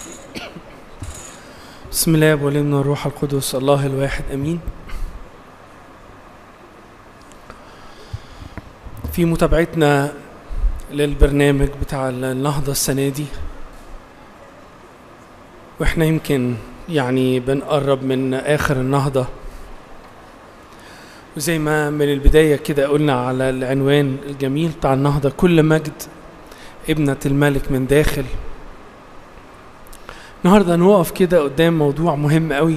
بسم الله والابن والروح القدس الله الواحد امين في متابعتنا للبرنامج بتاع النهضة السنة دي واحنا يمكن يعني بنقرب من اخر النهضة وزي ما من البداية كده قلنا على العنوان الجميل بتاع النهضة كل مجد ابنة الملك من داخل النهاردة نقف كده قدام موضوع مهم قوي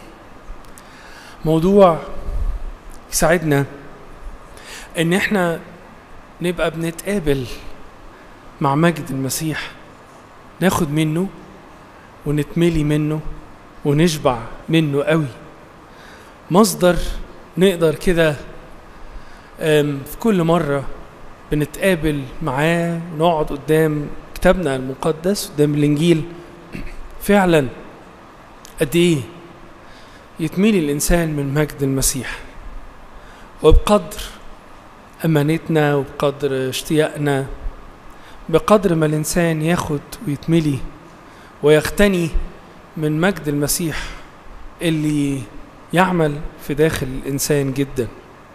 موضوع يساعدنا ان احنا نبقى بنتقابل مع مجد المسيح ناخد منه ونتملي منه ونشبع منه قوي مصدر نقدر كده في كل مرة بنتقابل معاه ونقعد قدام كتابنا المقدس قدام الإنجيل فعلا قد إيه يتميل الإنسان من مجد المسيح وبقدر أمانتنا وبقدر اشتياقنا بقدر ما الإنسان ياخد ويتملي ويغتني من مجد المسيح اللي يعمل في داخل الإنسان جدا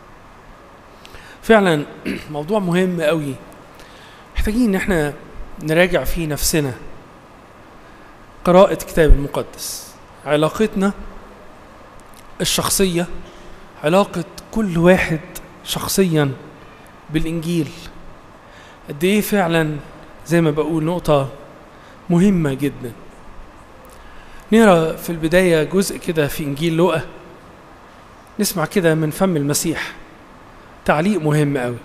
فعلا موضوع مهم قوي محتاجين ان احنا نراجع فيه نفسنا قراءة كتاب المقدس علاقتنا الشخصية علاقة كل واحد شخصيا بالإنجيل قد إيه فعلا زي ما بقول نقطة مهمة جدا نقرا في البداية جزء كده في إنجيل لوقا نسمع كده من فم المسيح تعليق مهم قوي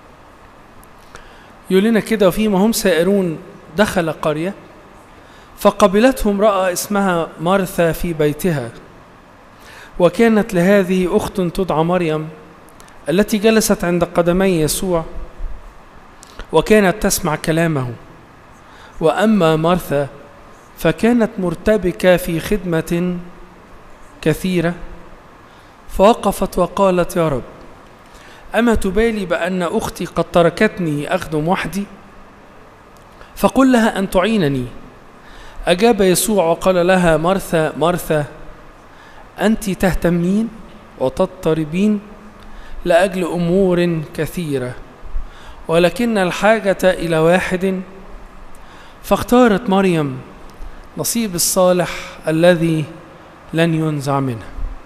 يقول لنا كده وفيما هم سائرون دخل قرية فقبلته امرأة اسمها مرثا في بيتها وكانت لهذه أخت تدعى مريم التي جلست عند قدمي يسوع وكانت تسمع كلامه وأما مرثا فكانت مرتبكة في خدمة كثيرة فوقفت وقالت يا رب أما تبالي بأن أختي قد تركتني أخدم وحدي فقل لها أن تعينني أجاب يسوع وقال لها مرثا مرثا أنت تهتمين وتضطربين لأجل أمور كثيرة ولكن الحاجة إلى واحد فاختارت مريم نصيب الصالح الذي لن ينزع منه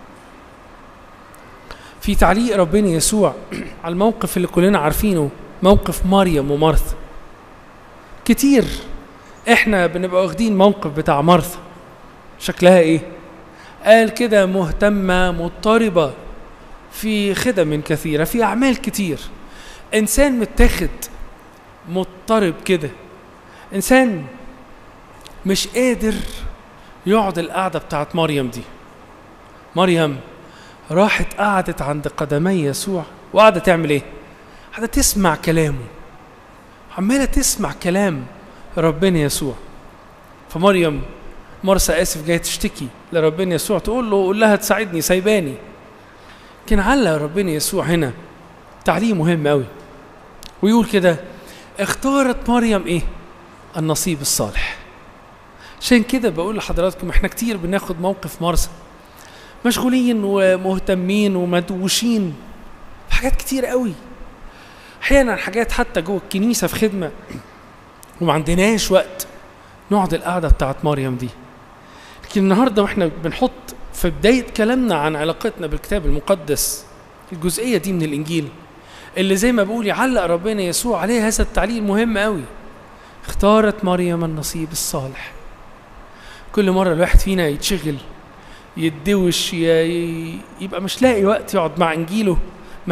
في تعليق ربنا يسوع على الموقف اللي كلنا عارفينه موقف مريم ومرثا كتير احنا بنبقى واخدين موقف بتاع مرثا شكلها ايه قال كده مهتمة مضطربة في خدم كثيرة في أعمال كتير إنسان متاخد مضطرب كده إنسان مش قادر يقعد القعدة بتاعت مريم دي مريم راحت قعدت عند قدمي يسوع وقعدت تعمل ايه قاعدة تسمع كلامه عمالة تسمع كلام ربنا يسوع فمريم مرسى آسف جاية تشتكي لربنا يسوع تقول له قول لها تساعدني سايباني كان علق ربنا يسوع هنا تعليم مهم قوي ويقول كده اختارت مريم ايه النصيب الصالح عشان كده بقول لحضراتكم احنا كتير بناخد موقف مرسى مشغولين ومهتمين ومدوشين في حاجات كتير قوي احيانا حاجات حتى جوه الكنيسه في خدمه وما عندناش وقت نقعد القعده بتاعت مريم دي لكن النهارده واحنا بنحط في بدايه كلامنا عن علاقتنا بالكتاب المقدس الجزئيه دي من الانجيل اللي زي ما بقول يعلق ربنا يسوع عليه هذا التعليل مهم قوي اختارت مريم النصيب الصالح كل مره الواحد فينا يتشغل يتدوش يبقى مش لاقي وقت يقعد مع انجيله